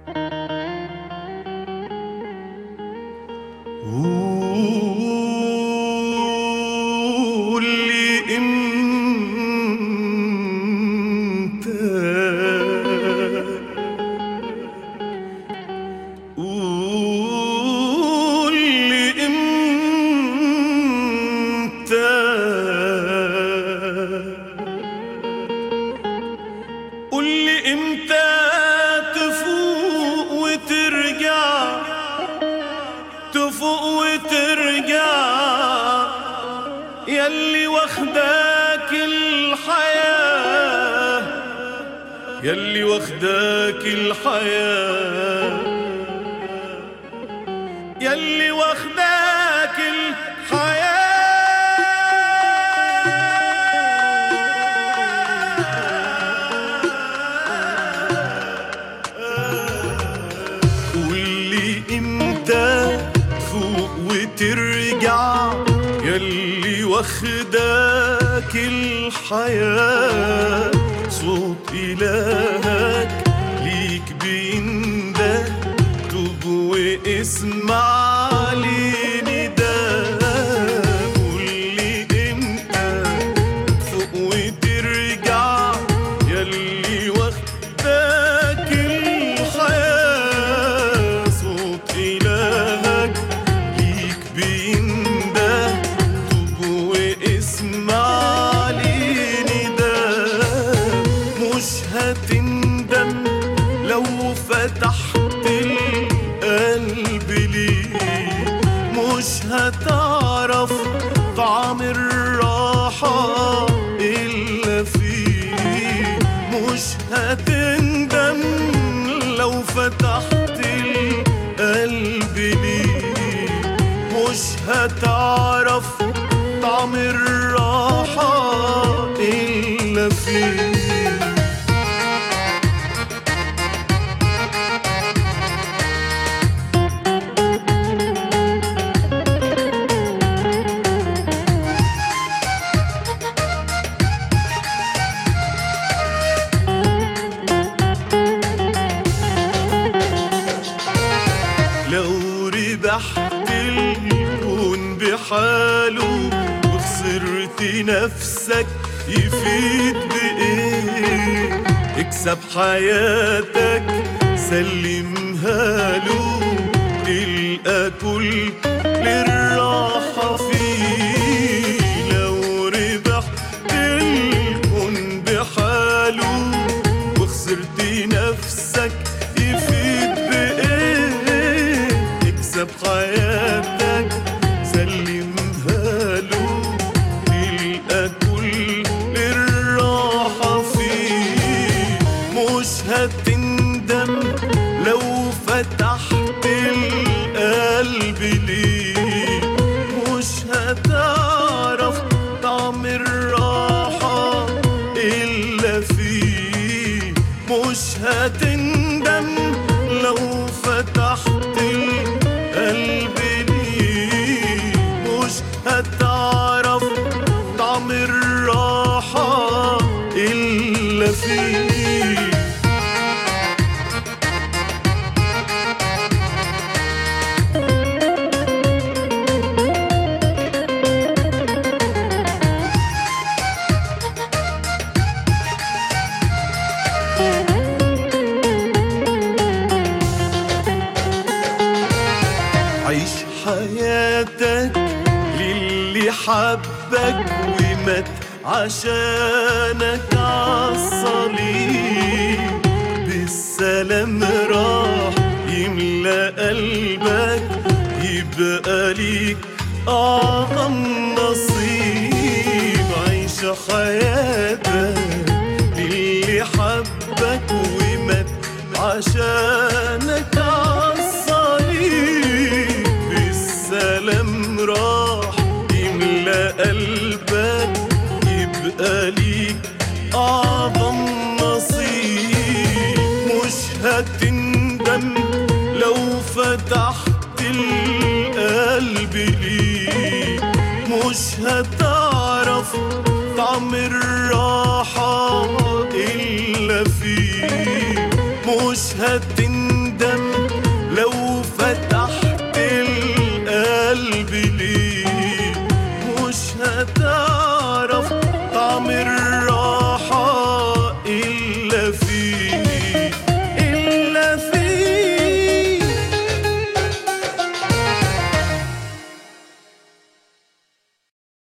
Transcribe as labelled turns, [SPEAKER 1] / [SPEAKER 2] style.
[SPEAKER 1] قول لي امتى قول لي امتى قول لي امتى تفوق وترجع تفوق وترجع يلي واخداك الحياة يلي واخداك الحياة يلي واخداك الحياة قول لي امتى تفوق وترجع يلي واخداك الحياة صوت إلهك ليك بينده توب واسمع لي نداء قول لي امتى تفوق وترجع يلي واخداك الحياة صوت إلهك ليك بينده توب واسمع لي نداء مش هتندم لو فتحت القلب ليه مش هتعرف طعم الراحة إلا فيه مش هتندم لو فتحت القلب ليه مش هتعرف طعم الراحة إلا فيه لو ربحت الكون بحاله وخسرت نفسك يفيد بإيه اكسب حياتك سلمها له تلقى كل الراحة فيه لو ربحت الكون بحاله وخسرت نفسك يفيد بإيه اكسب حياتك سلمها له تلقى كل الراحة فيه مش هتندم لو فتحت القلب ليه مش هتعرف طعم الراحة إلا فيه مش هتندم لو فتحت القلب ليه مش هتعرف طعم الراحة إلا فيه عيش حياتك للي حبك ومات عشانك عالصليب بالسلام راح يملى قلبك يبقى ليك أعظم نصيب عيش حياتك للي حبك ومات عشانك عالصليب بالسلام راح يملى قلبك يبقى ليك أعظم نصيب مش هتندم لو فتحت القلب ليك مش هتعرف طعم الراحة إلا فيه مش هتندم